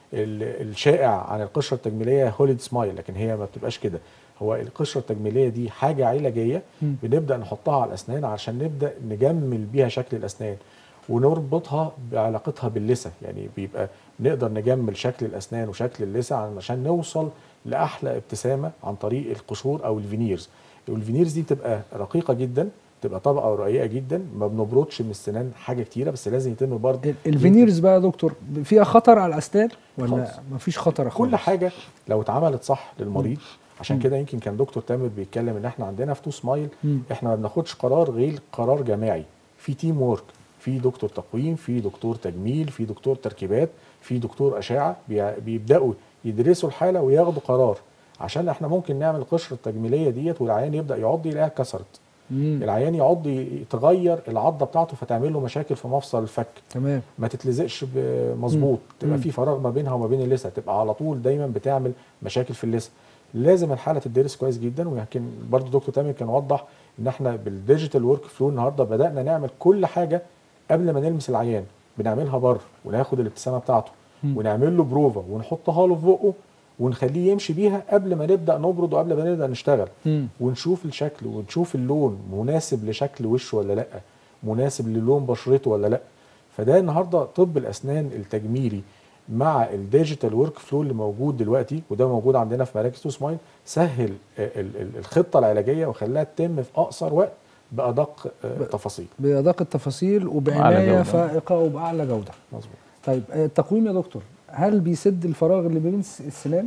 ال- الشائع عن القشره التجميليه هوليد سمايل لكن هي ما بتبقاش كده هو القشره التجميليه دي حاجه علاجيه مم. بنبدا نحطها على الاسنان عشان نبدا نجمل بيها شكل الاسنان ونربطها بعلاقتها باللثه يعني بيبقى نقدر نجمل شكل الاسنان وشكل اللثه عشان نوصل لاحلى ابتسامه عن طريق القشور او الفينيرز والفينيرز دي بتبقى رقيقه جدا تبقى طبقه رقيقه جدا ما بنبردش من السنان حاجه كتيره بس لازم يتم برضه ال- الفينيرز بقى يا دكتور فيها خطر على الاسنان ولا خالص. مفيش خطر خالص كل حاجه لو اتعملت صح للمريض عشان كده يمكن كان دكتور تامر بيتكلم ان احنا عندنا في تو سمايل مم. احنا ما بناخدش قرار غير قرار جماعي في تيم وورك في دكتور تقويم في دكتور تجميل في دكتور تركيبات في دكتور اشعه بي- بيبداوا يدرسوا الحاله وياخدوا قرار عشان احنا ممكن نعمل القشره التجميليه ديت والعيان يبدا يعض يلاقيها اتكسرت مم. العيان يعض ي- تغير العضه بتاعته فتعمل له مشاكل في مفصل الفك تمام ما تتلزقش ب- مظبوط تبقى مم. في فراغ ما بينها وما بين اللثه تبقى على طول دايما بتعمل مشاكل في اللثه لازم الحاله تدرس كويس جدا ويمكن برضو دكتور تامر كان وضح ان احنا بالديجيتال ورك فلو النهارده بدانا نعمل كل حاجه قبل ما نلمس العيان بنعملها بره وناخد الابتسامه بتاعته مم. ونعمل له بروفا ونحطها له في بقه ونخليه يمشي بيها قبل ما نبدا نبرد وقبل ما نبدا نشتغل مم. ونشوف الشكل ونشوف اللون مناسب لشكل وشه ولا لا مناسب للون بشرته ولا لا فده النهارده طب الاسنان التجميلي مع الديجيتال ورك فلو اللي موجود دلوقتي وده موجود عندنا في مراكز تو سمايل سهل ال- ال- الخطه العلاجيه وخلاها تتم في اقصر وقت بادق آه، ب- تفاصيل بأدق التفاصيل وأعلى وبعناية جودة. فائقة وبأعلى جودة مظبوط طيب آه، التقويم يا دكتور هل بيسد الفراغ اللي بين الس- السنان؟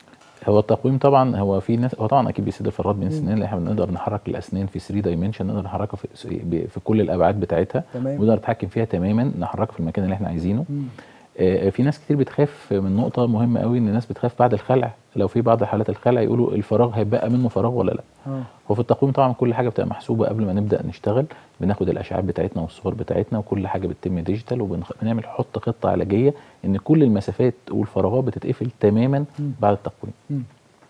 هو التقويم طبعا هو في ناس هو طبعا اكيد بيسد الفراغات بين مم. السنان لان احنا بنقدر نحرك الاسنان في 3 دايمنشن نقدر نحركها في, في كل الابعاد بتاعتها تمام ونقدر نتحكم فيها تماما نحركها في المكان اللي احنا عايزينه مم. آه، في ناس كتير بتخاف من نقطة مهمة قوي ان الناس بتخاف بعد الخلع لو في بعض حالات الخلع يقولوا الفراغ هيبقى منه فراغ ولا لا اه هو في التقويم طبعا كل حاجة بتبقى محسوبة قبل ما نبدأ نشتغل بناخد الاشعاعات بتاعتنا والصور بتاعتنا وكل حاجة بتتم ديجيتال وبنعمل حط خطة علاجية ان كل المسافات والفراغات بتتقفل تماما مم. بعد التقويم مم.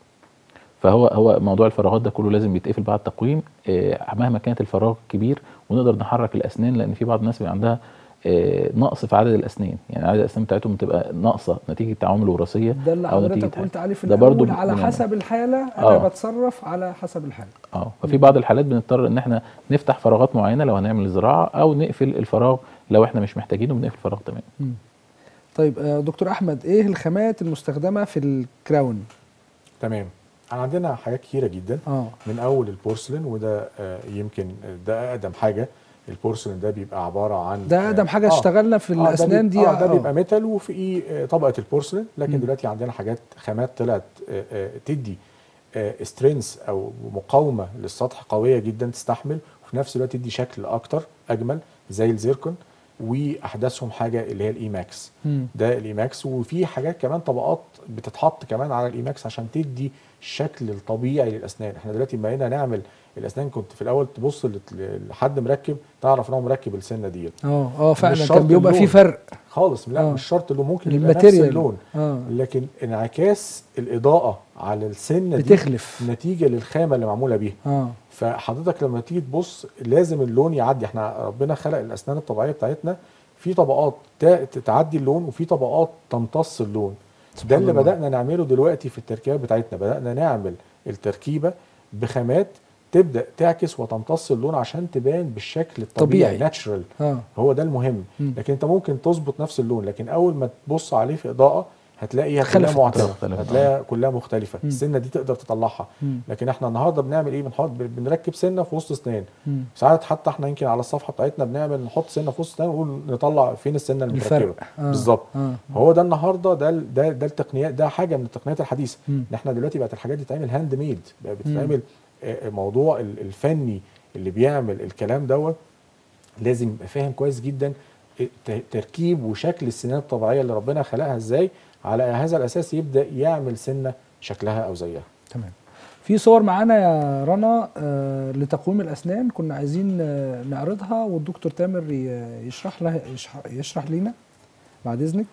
فهو هو موضوع الفراغات ده كله لازم يتقفل بعد التقويم آه، مهما كانت الفراغ كبير ونقدر نحرك الاسنان لان في بعض الناس بيبقى عندها آه، نقص في عدد الاسنان يعني عدد الاسنان بتاعتهم بتبقى ناقصه نتيجه تعامل وراثيه ده اللي أو نتيجة حضرتك حاجة. قلت عليه في ده الاول برضو على بنعمل. حسب الحاله انا آه. بتصرف على حسب الحاله اه ففي بعض الحالات بنضطر ان احنا نفتح فراغات معينه لو هنعمل زراعه او نقفل الفراغ لو احنا مش محتاجينه بنقفل الفراغ تمام طيب آه، دكتور احمد ايه الخامات المستخدمه في الكراون تمام احنا عندنا حاجات كتيره جدا اه من اول البورسلين وده آه، يمكن ده اقدم حاجه البورسلين ده بيبقى عباره عن ده اقدم حاجه آه، اشتغلنا في آه، ده الاسنان بيبقى- دي اه ده بيبقى ميتال وفي آه، طبقه البورسلين لكن مم. دلوقتي عندنا حاجات خامات طلعت آه، آه، تدي سترينث او مقاومه للسطح قويه جدا تستحمل وفي نفس الوقت تدي شكل اكتر اجمل زي الزيركون واحدثهم حاجه اللي هي الاي ماكس مم. ده الاي ماكس وفي حاجات كمان طبقات بتتحط كمان على الاي ماكس عشان تدي الشكل الطبيعي للاسنان احنا دلوقتي لما بقينا نعمل الاسنان كنت في الاول تبص لت- لحد مركب تعرف ان هو مركب السنه ديت اه اه فعلا مش كان شرط بيبقى في اللون. فرق خالص لا آه. مش شرط اللون ممكن يبقى نفس الماتيريال اللون اه لكن انعكاس الاضاءه على السنه دي بتخلف نتيجه للخامه اللي معموله بيها اه فحضرتك لما تيجي تبص لازم اللون يعدي احنا ربنا خلق الاسنان الطبيعيه بتاعتنا في طبقات تا- تعدي اللون وفي طبقات تمتص اللون ده سبحان اللي الله. بدانا نعمله دلوقتي في التركيبه بتاعتنا بدانا نعمل التركيبه بخامات تبدا تعكس وتمتص اللون عشان تبان بالشكل الطبيعي طبيعي. ناتشرال اه هو ده المهم مم. لكن انت ممكن تظبط نفس اللون لكن اول ما تبص عليه في اضاءه هتلاقيها كلها اختلفت. معتمه اختلفت. هتلاقيها كلها مختلفه مم. السنه دي تقدر تطلعها مم. لكن احنا النهارده بنعمل ايه بنحط بنركب سنه في وسط اسنان مم. ساعات حتى احنا يمكن على الصفحه بتاعتنا بنعمل نحط سنه في وسط اسنان ونقول نطلع فين السنه المتركبه الفرق آه. بالظبط اه هو ده النهارده ده ال- ده ده التقنيات ده حاجه من التقنيات الحديثه مم. ان احنا دلوقتي بقت الحاجات دي بتتعمل هاند ميد بقى بتتعمل آه، موضوع ال- الفني اللي بيعمل الكلام دوت لازم يبقى فاهم كويس جدا ت- تركيب وشكل السنان الطبيعيه اللي ربنا خلقها ازاي على هذا الاساس يبدا يعمل سنه شكلها او زيها تمام في صور معانا يا رنا آه لتقويم الاسنان كنا عايزين آه نعرضها والدكتور تامر ي- يشرح لها يشرح, يشرح لينا بعد اذنك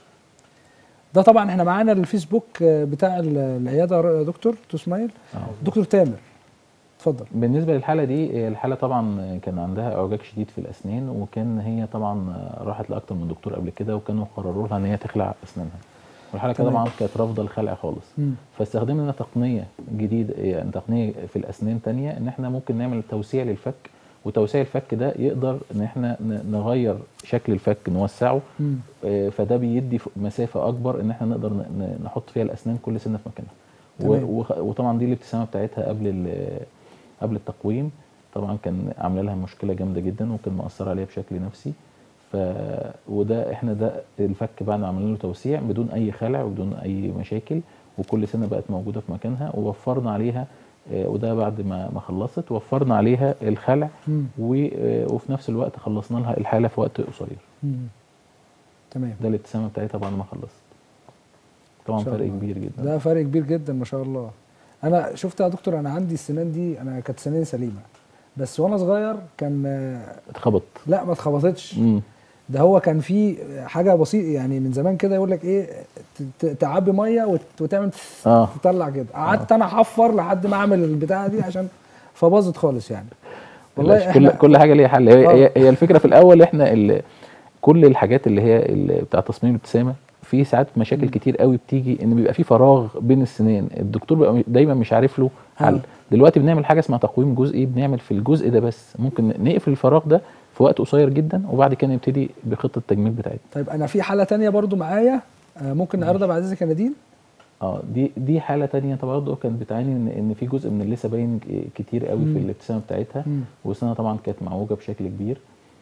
ده طبعا احنا معانا الفيسبوك آه، بتاع ال- العياده يا دكتور تو سمايل آه. دكتور تامر اتفضل بالنسبه للحاله دي آه، الحاله طبعا كان عندها اعوجاج شديد في الاسنان وكان هي طبعا آه، راحت لاكتر من دكتور قبل كده وكانوا قرروا لها ان هي تخلع اسنانها والحاله كده تمام. طبعا كانت رافضه الخلع خالص مم. فاستخدمنا تقنيه جديده يعني تقنيه في الاسنان تانية ان احنا ممكن نعمل توسيع للفك وتوسيع الفك ده يقدر ان احنا ن- نغير شكل الفك نوسعه مم. آه، فده بيدي ف- مسافه اكبر ان احنا نقدر ن- ن- نحط فيها الاسنان كل سنه في مكانها تمام. و- وخ- وطبعا دي الابتسامه بتاعتها قبل ال- قبل التقويم طبعا كان عامله لها مشكله جامده جدا وكان مأثر عليها بشكل نفسي ف وده احنا ده الفك بعد ما عملنا له توسيع بدون اي خلع وبدون اي مشاكل وكل سنه بقت موجوده في مكانها ووفرنا عليها آه، وده بعد ما ما خلصت وفرنا عليها الخلع مم. و- آه، وفي نفس الوقت خلصنا لها الحاله في وقت قصير مم. تمام ده الابتسامه بتاعتها بعد ما خلصت طبعا إن شاء فرق الله. كبير جدا ده فرق كبير جدا ما شاء الله انا شفت يا دكتور انا عندي السنان دي انا كانت سناني سليمه بس وانا صغير كان آه، اتخبط لا ما اتخبطتش مم. ده هو كان في حاجه بسيطه يعني من زمان كده يقول لك ايه ت- ت- تعبي ميه وت- وتعمل اه تطلع كده قعدت انا احفر لحد ما اعمل البتاعه دي عشان فباظت خالص يعني والله والله كل احنا كل حاجه ليها حل هي, آه. هي, هي الفكره في الاول احنا ال كل الحاجات اللي هي ال- بتاع تصميم الابتسامه في ساعات مشاكل كتير قوي بتيجي ان بيبقى في فراغ بين السنان الدكتور بيبقى دايما مش عارف له حل آه. دلوقتي بنعمل حاجه اسمها تقويم جزئي بنعمل في الجزء ده بس ممكن نقفل الفراغ ده في وقت قصير جدا وبعد كده نبتدي بخطه التجميل بتاعتنا طيب انا في حاله تانية برضو معايا آه، ممكن نعرضها بعد اذنك يا نادين اه دي دي حاله تانية طبعا برضه كانت بتعاني ان ان في جزء من اللثه باين كتير قوي مم. في الابتسامه بتاعتها مم. وسنها طبعا كانت معوجه بشكل كبير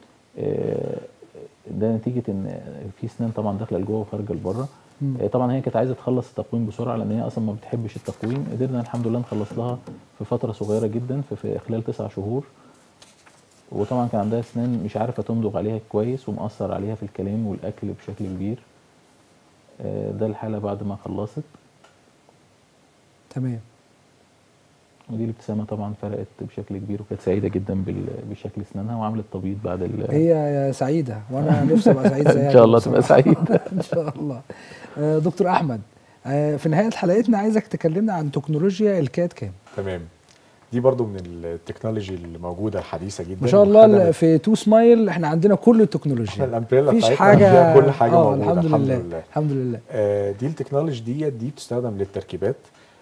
آه، ده نتيجه ان في سنان طبعا داخله لجوه وخارجه لبره مم. آه، طبعا هي كانت عايزه تخلص التقويم بسرعه لان هي اصلا ما بتحبش التقويم قدرنا الحمد لله نخلص لها في فتره صغيره جدا في, في خلال تسع شهور وطبعا كان عندها اسنان مش عارفه تمضغ عليها كويس ومأثر عليها في الكلام والاكل بشكل كبير آه، ده الحاله بعد ما خلصت تمام ودي الابتسامه طبعا فرقت بشكل كبير وكانت سعيده جدا بال- بشكل اسنانها وعملت تبييض بعد ال هي سعيده وانا نفسي ابقى سعيد زيها ان شاء الله كده تبقى بصراحة. سعيد ان شاء الله آه، دكتور احمد آه، في نهايه حلقتنا عايزك تكلمنا عن تكنولوجيا الكاد كام تمام دي برضو من التكنولوجي اللي موجوده الحديثه جدا ما شاء الله وخدمت- في تو سمايل احنا عندنا كل احنا التكنولوجيا الامبريلا مفيش بتاعتنا حاجه فيها كل حاجه آه موجوده الحمد لله الحمد لله آه، دي التكنولوجي ديت دي بتستخدم للتركيبات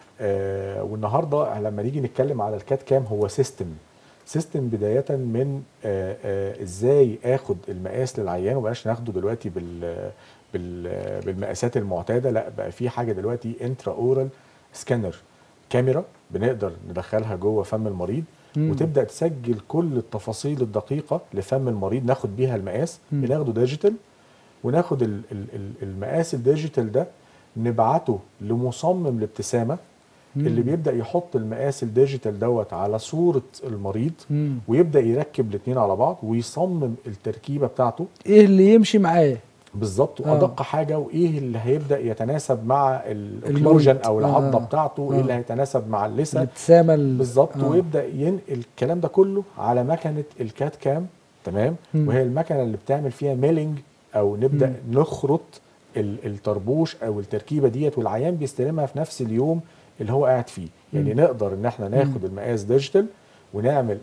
آه، والنهارده لما نيجي نتكلم على الكات كام هو سيستم سيستم بدايه من آه، آه، ازاي اخد المقاس للعيان وبلاش ناخده دلوقتي بال بال بالمقاسات المعتاده لا بقى في حاجه دلوقتي انترا اورال سكانر كاميرا بنقدر ندخلها جوه فم المريض مم. وتبدا تسجل كل التفاصيل الدقيقه لفم المريض ناخد بيها المقاس مم. بناخده ديجيتال وناخد ال- ال- ال- المقاس الديجيتال ده نبعته لمصمم الابتسامه مم. اللي بيبدا يحط المقاس الديجيتال دوت على صوره المريض مم. ويبدا يركب الاثنين على بعض ويصمم التركيبه بتاعته ايه اللي يمشي معايا بالظبط آه. وادق حاجه وايه اللي هيبدا يتناسب مع الاوكلوجن المريض. او العضه آه. بتاعته آه. ايه اللي هيتناسب مع اللثه الابتسامه ال- بالظبط آه. ويبدا ينقل الكلام ده كله على مكنه الكات كام تمام مم. وهي المكنه اللي بتعمل فيها ميلينج او نبدا نخرط ال- الطربوش او التركيبه ديت والعيان بيستلمها في نفس اليوم اللي هو قاعد فيه يعني مم. نقدر ان احنا ناخد المقاس ديجيتال ونعمل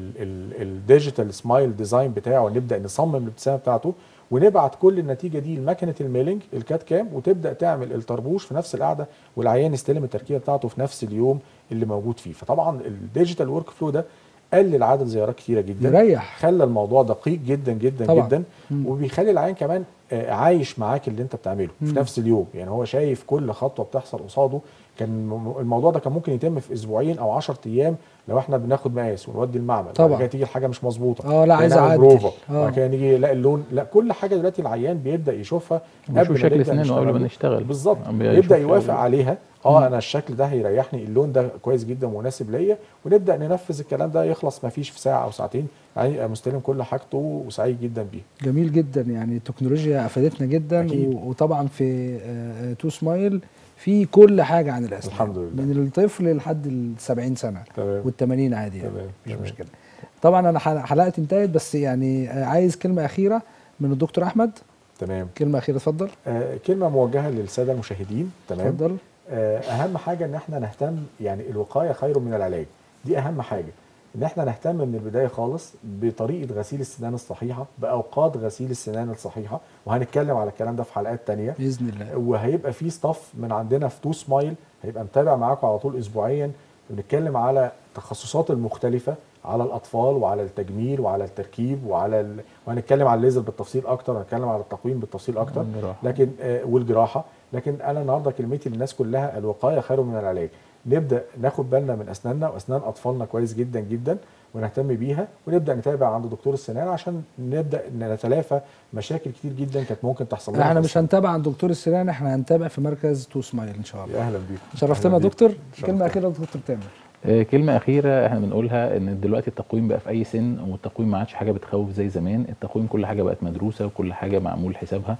الديجيتال سمايل ديزاين بتاعه ونبدا نصمم الابتسامه بتاعته ونبعت كل النتيجه دي لمكنه الميلينج الكات كام وتبدا تعمل الطربوش في نفس القعده والعيان يستلم التركيبه بتاعته في نفس اليوم اللي موجود فيه فطبعا الديجيتال ورك فلو ده قلل عدد زيارات كتيره جدا يريح خلى الموضوع دقيق جدا جدا طبعاً. جدا مم. وبيخلي العيان كمان آه، عايش معاك اللي انت بتعمله في مم. نفس اليوم يعني هو شايف كل خطوه بتحصل قصاده كان م- الموضوع ده كان ممكن يتم في اسبوعين او 10 ايام لو احنا بناخد مقاس ونودي المعمل طبعاً. بعد كده تيجي الحاجه مش مظبوطه اه لا عايز نعمل اعدل بروفا اه بعد كده نيجي لا اللون لا كل حاجه دلوقتي العيان بيبدا يشوفها ونشوف شكل نبدأ اسنانه قبل ما نشتغل. نشتغل بالظبط بيشوف يبدا شغل. يوافق عليها اه انا الشكل ده هيريحني اللون ده كويس جدا ومناسب ليا ونبدا ننفذ الكلام ده يخلص ما فيش في ساعه او ساعتين يعني يبقى مستلم كل حاجته وسعيد جدا بيه جميل جدا يعني التكنولوجيا افادتنا جدا أكيد. و- وطبعا في آه، آه، تو سمايل في كل حاجه عن الاسنان الحمد لله. من الطفل لحد ال 70 سنه تمام وال 80 عادي يعني تمام، مفيش تمام. مشكله طبعا انا حل- حلقتي انتهت بس يعني آه، عايز كلمه اخيره من الدكتور احمد تمام كلمه اخيره اتفضل آه كلمه موجهه للساده المشاهدين تمام اتفضل آه اهم حاجه ان احنا نهتم يعني الوقايه خير من العلاج دي اهم حاجه ان احنا نهتم من البدايه خالص بطريقه غسيل السنان الصحيحه باوقات غسيل السنان الصحيحه وهنتكلم على الكلام ده في حلقات تانية باذن الله وهيبقى في ستاف من عندنا في تو سمايل هيبقى متابع معاكم على طول اسبوعيا بنتكلم على التخصصات المختلفه على الاطفال وعلى التجميل وعلى التركيب وعلى ال... وهنتكلم على الليزر بالتفصيل اكتر هنتكلم على التقويم بالتفصيل اكتر والجراحة. لكن آه والجراحه لكن انا النهارده كلمتي للناس كلها الوقايه خير من العلاج نبدا ناخد بالنا من اسناننا واسنان اطفالنا كويس جدا جدا ونهتم بيها ونبدا نتابع عند دكتور السنان عشان نبدا نتلافى مشاكل كتير جدا كانت ممكن تحصل لنا احنا في مش هنتابع عند دكتور السنان احنا هنتابع في مركز تو سمايل ان شاء الله يا اهلا بيكم شرفتنا أهلاً يا بيكم. دكتور شرفتنا. كلمه اخيره يا دكتور تامر آه، كلمة أخيرة احنا بنقولها إن دلوقتي التقويم بقى في أي سن والتقويم ما عادش حاجة بتخوف زي زمان، التقويم كل حاجة بقت مدروسة وكل حاجة معمول حسابها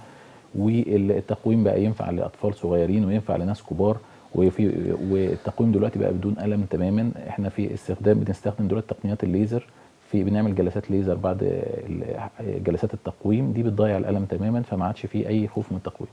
والتقويم بقى ينفع لأطفال صغيرين وينفع لناس كبار وفي والتقويم دلوقتي بقى بدون ألم تماما، احنا في استخدام بنستخدم دلوقتي تقنيات الليزر في بنعمل جلسات ليزر بعد ال- جلسات التقويم دي بتضيع الألم تماما فما عادش فيه أي خوف من التقويم.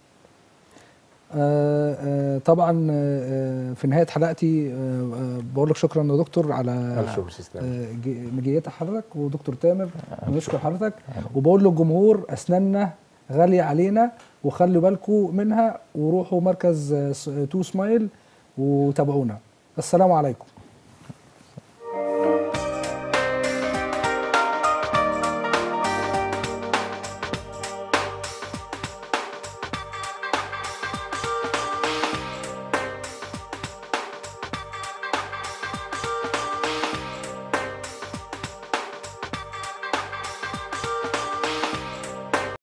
آه، آه، طبعا آه، آه، في نهايه حلقتي آه، آه، بقول لك شكرا يا دكتور على الف شكر استاذ آه، ج- مجيتك حضرتك ودكتور تامر بنشكر حضرتك وبقول للجمهور اسناننا غاليه علينا وخلوا بالكم منها وروحوا مركز آه، س- تو سمايل وتابعونا السلام عليكم